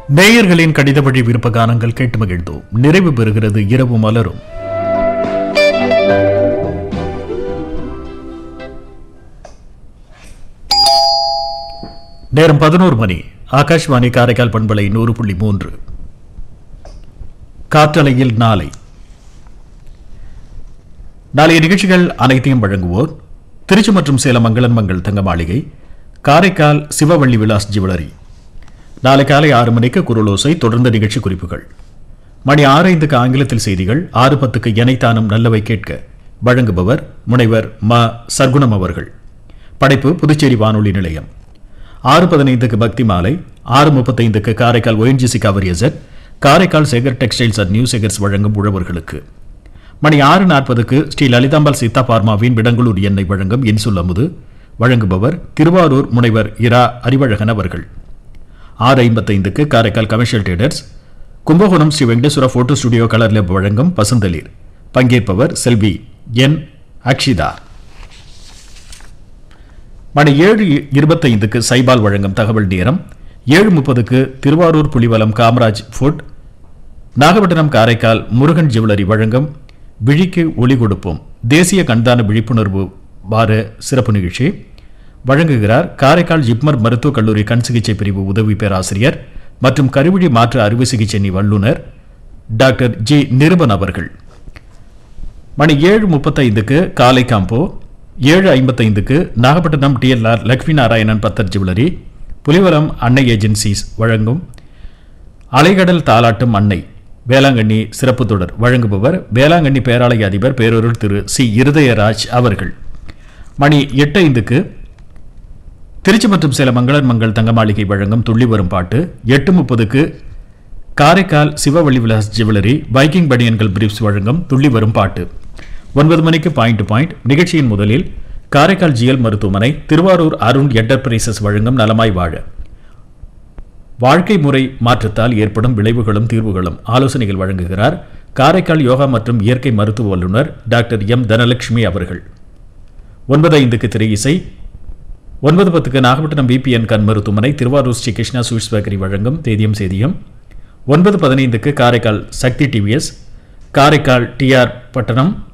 நேயர்களின் கடித வழி விருப்ப கானங்கள் கேட்டு மகிழ்ந்தோம் நிறைவு பெறுகிறது இரவு மலரும் நேரம் பதினோரு மணி ஆகாஷ்வாணி காரைக்கால் பண்பலை நூறு புள்ளி மூன்று காற்றலையில் நாளை நாளைய நிகழ்ச்சிகள் அனைத்தையும் வழங்குவோர் திருச்சி மற்றும் சேலம் மங்களன் மங்கள் தங்க மாளிகை காரைக்கால் சிவவள்ளி விலாஸ் ஜுவல்லரி நாளை காலை ஆறு மணிக்கு குரலோசை தொடர்ந்த நிகழ்ச்சி குறிப்புகள் மணி ஆறு ஐந்துக்கு ஆங்கிலத்தில் செய்திகள் ஆறு பத்துக்கு எனைத்தானும் நல்லவை கேட்க வழங்குபவர் முனைவர் ம சர்க்குணம் அவர்கள் படைப்பு புதுச்சேரி வானொலி நிலையம் ஆறு பதினைந்துக்கு பக்தி மாலை ஆறு முப்பத்தைந்துக்கு காரைக்கால் ஒஎன்ஜிசி கவரியசட் Karaikal Sekar textiles and new Sekar's வழங்கும் உழவர்களுக்கு மணி ஆறு நாற்பதுக்கு ஸ்ரீ லலிதாம்பாள் சீதா பார்மாவின் விடங்களூர் எண்ணெய் வழங்கும் இன்சுல் அமுது வழங்குபவர் திருவாரூர் முனைவர் இரா அறிவழகன் அவர்கள் ஆறு ஐம்பத்தைந்துக்கு Karaikal commercial traders Kumbakonam Sri Venkateswara photo studio colour lab வழங்கும் பசுந்தளிர் பங்கேற்பவர் செல்வி என் அக்ஷிதா மணி ஏழு இருபத்தைந்துக்கு சைபால் வழங்கும் தகவல் நேரம் ஏழு முப்பதுக்கு திருவாரூர் புலிவலம் காமராஜ் ஃபுட் நாகப்பட்டினம் காரைக்கால் முருகன் ஜுவல்லரி வழங்கும் விழிக்கு ஒளி கொடுப்போம் தேசிய கண்தான விழிப்புணர்வு வார சிறப்பு நிகழ்ச்சி வழங்குகிறார் காரைக்கால் ஜிப்மர் மருத்துவக் கல்லூரி கண் சிகிச்சை பிரிவு உதவி பேராசிரியர் மற்றும் கருவிழி மாற்று அறுவை சிகிச்சை நி வல்லுநர் டாக்டர் ஜி நிருபன் அவர்கள் மணி ஏழு முப்பத்தைந்துக்கு காலை காம்போ ஏழு ஐம்பத்தைந்துக்கு நாகப்பட்டினம் டிஎல்ஆர் லக்ஷ்மி நாராயணன் பத்தர் ஜுவல்லரி புலிவரம் அன்னை ஏஜென்சிஸ் வழங்கும் அலைகடல் தாலாட்டும் அன்னை வேளாங்கண்ணி சிறப்பு தொடர் வழங்குபவர் வேளாங்கண்ணி பேராலய அதிபர் பேரூரில் திரு சி இருதயராஜ் அவர்கள் மணி எட்டு ஐந்துக்கு திருச்சி மற்றும் சேலம் மங்களன் மங்கள் தங்க மாளிகை வழங்கும் துள்ளி வரும் பாட்டு எட்டு முப்பதுக்கு காரைக்கால் சிவவள்ளி விலாஸ் ஜுவல்லரி பைக்கிங் பனியன்கள் பிரீப்ஸ் வழங்கும் துள்ளி வரும் பாட்டு ஒன்பது மணிக்கு பாயிண்ட் டு பாயிண்ட் நிகழ்ச்சியின் முதலில் காரைக்கால் ஜிஎல் மருத்துவமனை திருவாரூர் அருண் என்டர்பிரைசஸ் வழங்கும் நலமாய் வாழ வாழ்க்கை முறை மாற்றத்தால் ஏற்படும் விளைவுகளும் தீர்வுகளும் ஆலோசனைகள் வழங்குகிறார் காரைக்கால் யோகா மற்றும் இயற்கை மருத்துவ வல்லுநர் டாக்டர் எம் தனலட்சுமி அவர்கள் ஒன்பது ஐந்துக்கு திரை இசை ஒன்பது பத்துக்கு நாகப்பட்டினம் பிபிஎன் கண் மருத்துவமனை திருவாரூர் ஸ்ரீ கிருஷ்ணா ஸ்வீட்ஸ் பேக்கரி வழங்கும் தேதியம் சேதியம் ஒன்பது பதினைந்துக்கு காரைக்கால் சக்தி டிவிஎஸ் காரைக்கால் டிஆர் பட்டணம்